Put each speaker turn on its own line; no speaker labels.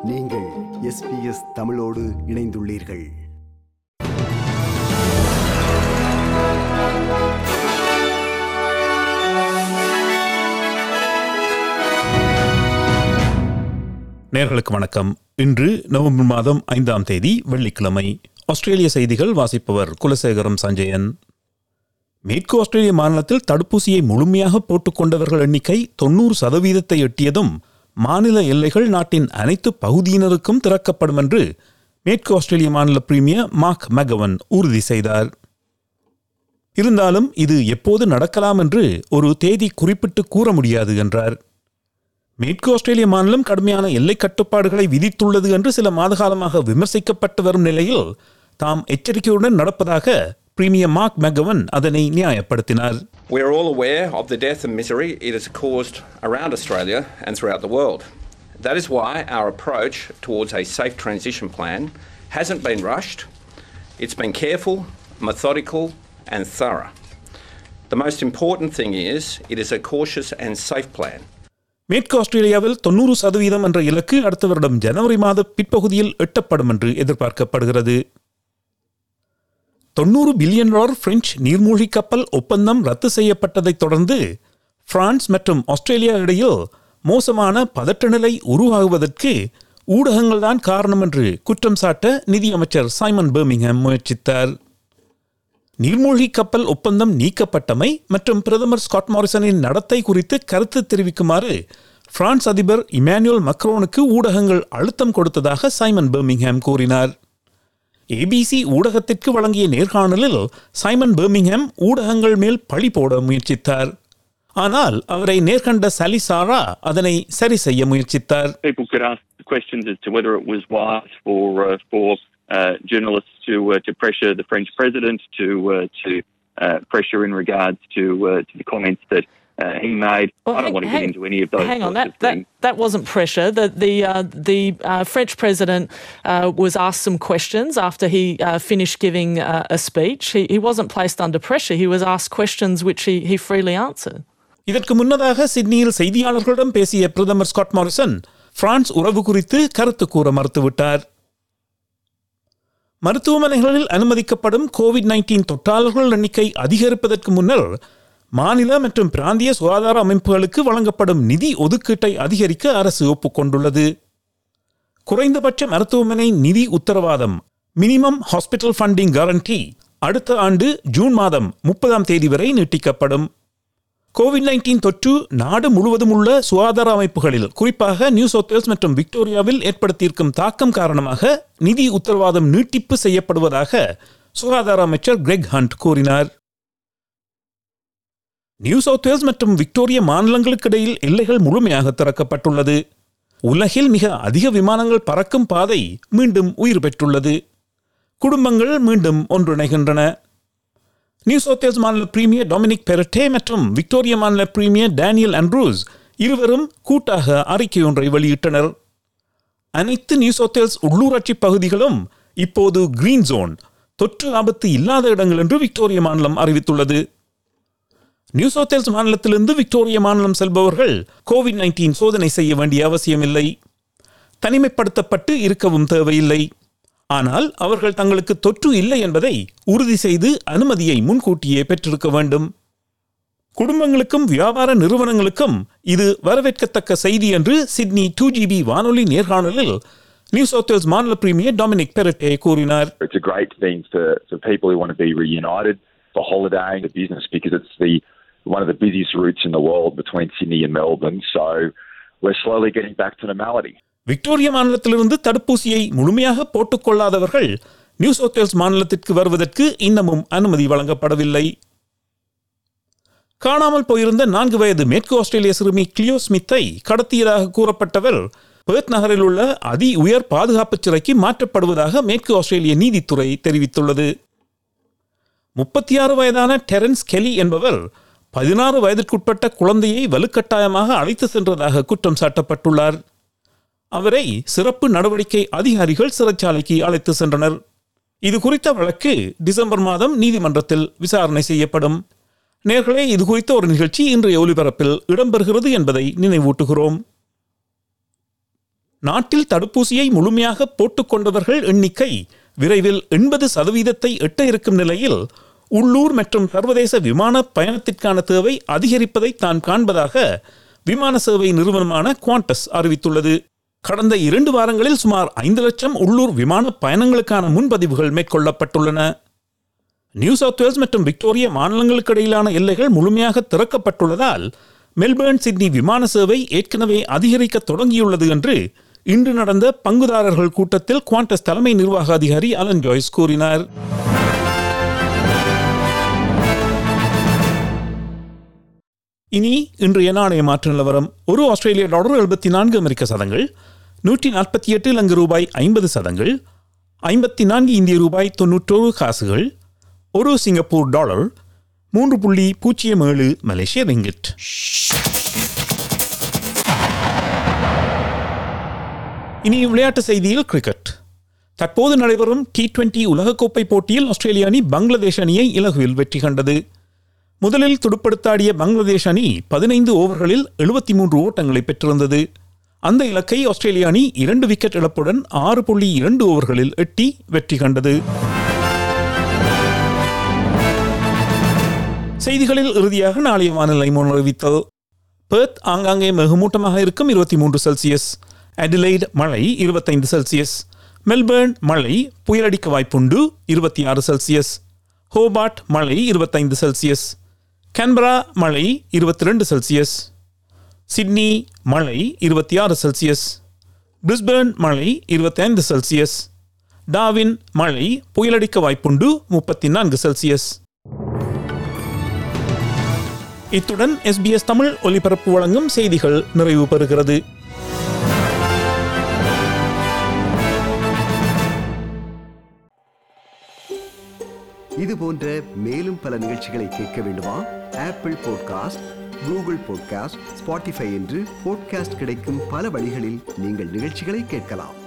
நீங்கள் எஸ்பிஎஸ் தமிழோடு இணைந்துள்ளீர்கள்
நேர்களுக்கு வணக்கம் இன்று நவம்பர் மாதம் ஐந்தாம் தேதி வெள்ளிக்கிழமை ஆஸ்திரேலிய செய்திகள் வாசிப்பவர் குலசேகரம் சஞ்சயன் மேற்கு ஆஸ்திரேலிய மாநிலத்தில் தடுப்பூசியை முழுமையாக போட்டுக்கொண்டவர்கள் எண்ணிக்கை தொண்ணூறு சதவீதத்தை எட்டியதும் மாநில எல்லைகள் நாட்டின் அனைத்து பகுதியினருக்கும் திறக்கப்படும் என்று மேற்கு ஆஸ்திரேலிய மாநில பிரீமியர் மார்க் மெகவன் உறுதி செய்தார் இருந்தாலும் இது எப்போது நடக்கலாம் என்று ஒரு தேதி குறிப்பிட்டு கூற முடியாது என்றார் மேற்கு ஆஸ்திரேலிய மாநிலம் கடுமையான எல்லை கட்டுப்பாடுகளை விதித்துள்ளது என்று சில மாதகாலமாக விமர்சிக்கப்பட்டு வரும் நிலையில் தாம் எச்சரிக்கையுடன் நடப்பதாக பிரீமியர் மார்க் மெகவன் அதனை நியாயப்படுத்தினார்
We are all aware of the death and misery it has caused around Australia and throughout the world. That is why our approach towards a safe transition plan hasn't been rushed. It's been careful, methodical, and thorough. The most important thing is it is a cautious and safe plan.
மேற்கு ஆஸ்திரேலியாவில் தொண்ணூறு சதவீதம் என்ற இலக்கு அடுத்த வருடம் ஜனவரி மாத பிற்பகுதியில் எட்டப்படும் என்று எதிர்பார்க்கப்படுகிறது தொண்ணூறு பில்லியன் டாலர் பிரெஞ்சு நீர்மூழ்கி கப்பல் ஒப்பந்தம் ரத்து செய்யப்பட்டதைத் தொடர்ந்து பிரான்ஸ் மற்றும் ஆஸ்திரேலியா இடையில் மோசமான பதட்ட நிலை உருவாகுவதற்கு ஊடகங்கள்தான் காரணம் என்று குற்றம் சாட்ட நிதியமைச்சர் சைமன் பெர்மிங்ஹாம் முயற்சித்தார் நீர்மூழ்கி கப்பல் ஒப்பந்தம் நீக்கப்பட்டமை மற்றும் பிரதமர் ஸ்காட் மாரிசனின் நடத்தை குறித்து கருத்து தெரிவிக்குமாறு பிரான்ஸ் அதிபர் இமானுவேல் மக்ரோனுக்கு ஊடகங்கள் அழுத்தம் கொடுத்ததாக சைமன் பெர்மிங்ஹாம் கூறினார் ஏபிசி ஊடகத்திற்கு வழங்கிய நேர்காணலில் சைமன் பெர்மிங்ஹாம் ஊடகங்கள் மேல் பழி போட முயற்சித்தார் ஆனால் அவரை நேர்கண்ட சலி சாரா அதனை சரி செய்ய முயற்சித்தார்
people could ask questions as to whether it was wise for uh, for uh, journalists to uh, to pressure the French president to uh, to uh, pressure in regards to uh, to the comments that uh, he made.
Well,
I don't
hang-
want to get
hang-
into any of those.
Hang on,
sorts
that,
of
that,
things.
that wasn't pressure. The, the, uh, the uh, French president uh, was asked some questions after he uh, finished giving uh, a speech. He, he wasn't placed under pressure. He was asked questions which he, he freely answered.
இதற்கு முன்னதாக சிட்னியில் செய்தியாளர்களிடம் பேசிய பிரதமர் Scott Morrison France உறவு குறித்து கருத்து கூற மறுத்துவிட்டார் மருத்துவமனைகளில் அனுமதிக்கப்படும் கோவிட் 19 தொற்றாளர்கள் எண்ணிக்கை அதிகரிப்பதற்கு முன்னர் மாநில மற்றும் பிராந்திய சுகாதார அமைப்புகளுக்கு வழங்கப்படும் நிதி ஒதுக்கீட்டை அதிகரிக்க அரசு ஒப்புக்கொண்டுள்ளது குறைந்தபட்ச மருத்துவமனை நிதி உத்தரவாதம் மினிமம் ஹாஸ்பிட்டல் ஃபண்டிங் கேரண்டி அடுத்த ஆண்டு ஜூன் மாதம் முப்பதாம் தேதி வரை நீட்டிக்கப்படும் கோவிட் 19 தொற்று நாடு முழுவதும் உள்ள சுகாதார அமைப்புகளில் குறிப்பாக நியூ சவுத் வேல்ஸ் மற்றும் விக்டோரியாவில் ஏற்படுத்தியிருக்கும் தாக்கம் காரணமாக நிதி உத்தரவாதம் நீட்டிப்பு செய்யப்படுவதாக சுகாதார அமைச்சர் கிரெக் ஹண்ட் கூறினார் நியூ சவுத் வேல்ஸ் மற்றும் விக்டோரியா மாநிலங்களுக்கு இடையில் எல்லைகள் முழுமையாக திறக்கப்பட்டுள்ளது உலகில் மிக அதிக விமானங்கள் பறக்கும் பாதை மீண்டும் உயிர் பெற்றுள்ளது குடும்பங்கள் மீண்டும் ஒன்றிணைகின்றன நியூ சவுத் வேல்ஸ் மாநில பிரீமியர் டொமினிக் பெரட்டே மற்றும் விக்டோரியா மாநில பிரீமியர் டேனியல் அண்ட்ரூஸ் இருவரும் கூட்டாக அறிக்கை ஒன்றை வெளியிட்டனர் அனைத்து நியூ சவுத் வேல்ஸ் உள்ளூராட்சி பகுதிகளும் இப்போது கிரீன் ஜோன் தொற்று ஆபத்து இல்லாத இடங்கள் என்று விக்டோரியா மாநிலம் அறிவித்துள்ளது நியூ சவுத் வேல்ஸ் மாநிலத்திலிருந்து விக்டோரியா மாநிலம் செல்பவர்கள் கோவிட் 19 சோதனை செய்ய வேண்டிய அவசியமில்லை தனிமைப்படுத்தப்பட்டு இருக்கவும் தேவையில்லை ஆனால் அவர்கள் தங்களுக்கு தொற்று இல்லை என்பதை உறுதி செய்து அனுமதியை முன்கூட்டியே பெற்றிருக்க வேண்டும் குடும்பங்களுக்கும் வியாபார நிறுவனங்களுக்கும் இது வரவேற்கத்தக்க செய்தி என்று சிட்னி டூ ஜிபி வானொலி நேர்காணலில் நியூ சவுத் வேல்ஸ் மாநில பிரீமியர் டொமினிக் பெரட்டே கூறினார்
It's a great thing for, for people who want to be reunited for holidaying, for business, because it's the one of the busiest routes in the world between Sydney and Melbourne. So we're slowly getting back to normality.
Victoria மாநிலத்திலிருந்து தடுப்பூசியை முழுமையாக போட்டுக்கொள்ளாதவர்கள் new South Wales மாநிலத்திற்கு வருவதற்கு இன்னமும் அனுமதி வழங்கப்படவில்லை காணாமல் போயிருந்த நான்கு வயது மேற்கு ஆஸ்திரேலிய சிறுமி கிளியோ ஸ்மித்தை கடத்தியதாக கூறப்பட்டவர் பெர்த் நகரில் உள்ள அதி உயர் பாதுகாப்பு சிறைக்கு மாற்றப்படுவதாக மேற்கு ஆஸ்திரேலிய நீதித்துறை தெரிவித்துள்ளது முப்பத்தி ஆறு வயதான டெரன்ஸ் கெலி என்பவர் பதினாறு வயதிற்குட்பட்ட குழந்தையை வலுக்கட்டாயமாக அழைத்து சென்றதாக குற்றம் சாட்டப்பட்டுள்ளார் அவரை சிறப்பு நடவடிக்கை அதிகாரிகள் சிறைச்சாலைக்கு அழைத்து சென்றனர் இது குறித்த வழக்கு டிசம்பர் மாதம் நீதிமன்றத்தில் விசாரணை செய்யப்படும் நேர்களே இது குறித்த ஒரு நிகழ்ச்சி இன்றைய ஒலிபரப்பில் இடம்பெறுகிறது என்பதை நினைவூட்டுகிறோம் நாட்டில் தடுப்பூசியை முழுமையாக போட்டுக்கொண்டவர்கள் எண்ணிக்கை விரைவில் எண்பது சதவீதத்தை எட்ட இருக்கும் நிலையில் உள்ளூர் மற்றும் சர்வதேச விமான பயணத்திற்கான தேவை அதிகரிப்பதை தான் காண்பதாக விமான சேவை நிறுவனமான குவாண்டஸ் அறிவித்துள்ளது கடந்த இரண்டு வாரங்களில் சுமார் ஐந்து லட்சம் உள்ளூர் விமான பயணங்களுக்கான முன்பதிவுகள் மேற்கொள்ளப்பட்டுள்ளன நியூ சவுத் வேல்ஸ் மற்றும் விக்டோரியா மாநிலங்களுக்கு இடையிலான எல்லைகள் முழுமையாக திறக்கப்பட்டுள்ளதால் மெல்பேர்ன் சிட்னி விமான சேவை ஏற்கனவே அதிகரிக்க தொடங்கியுள்ளது என்று இன்று நடந்த பங்குதாரர்கள் கூட்டத்தில் குவாண்டஸ் தலைமை நிர்வாக அதிகாரி அலன் ஜாய்ஸ் கூறினார் இனி இன்றைய நாணய மாற்று நிலவரம் ஒரு ஆஸ்திரேலிய டாலர் எழுபத்தி நான்கு அமெரிக்க சதங்கள் நூற்றி நாற்பத்தி எட்டு இலங்கை ரூபாய் ஐம்பது சதங்கள் ஐம்பத்தி நான்கு இந்திய ரூபாய் தொன்னூற்றோரு காசுகள் ஒரு சிங்கப்பூர் டாலர் மூன்று புள்ளி பூஜ்ஜியம் ஏழு மலேசிய ரிங்கிட் இனி விளையாட்டு செய்தியில் கிரிக்கெட் தற்போது நடைபெறும் டி டுவெண்டி உலகக்கோப்பை போட்டியில் ஆஸ்திரேலிய அணி பங்களாதேஷ் அணியை இலகுவில் வெற்றி கண்டது முதலில் துடுப்படுத்தாடிய பங்களாதேஷ் அணி பதினைந்து ஓவர்களில் எழுபத்தி மூன்று ஓட்டங்களை பெற்றிருந்தது அந்த இலக்கை ஆஸ்திரேலிய அணி இரண்டு விக்கெட் இழப்புடன் ஆறு புள்ளி இரண்டு ஓவர்களில் எட்டி வெற்றி கண்டது செய்திகளில் இறுதியாக நாளைய வானிலை முன் அறிவித்தது பெர்த் ஆங்காங்கே மிகமூட்டமாக இருக்கும் இருபத்தி மூன்று செல்சியஸ் அடிலைட் மழை இருபத்தைந்து செல்சியஸ் மெல்பேர்ன் மழை புயலடிக்க வாய்ப்புண்டு இருபத்தி ஆறு செல்சியஸ் ஹோபார்ட் மழை இருபத்தைந்து செல்சியஸ் கேன்பரா மழை இருபத்தி ரெண்டு செல்சியஸ் சிட்னி மழை இருபத்தி ஆறு செல்சியஸ் பிரிஸ்பேர்ன் மழை இருபத்தைந்து செல்சியஸ் டாவின் மழை புயலடிக்க வாய்ப்புண்டு முப்பத்தி நான்கு செல்சியஸ் இத்துடன் எஸ்பிஎஸ் தமிழ் ஒலிபரப்பு வழங்கும் செய்திகள் நிறைவு பெறுகிறது
இது போன்ற மேலும் பல நிகழ்ச்சிகளை கேட்க வேண்டுமா Apple podcast Google podcast Spotify என்று பாட்காஸ்ட் கிடைக்கும் பல வழிகளில் நீங்கள் நிகழ்ச்சிகளை கேட்கலாம்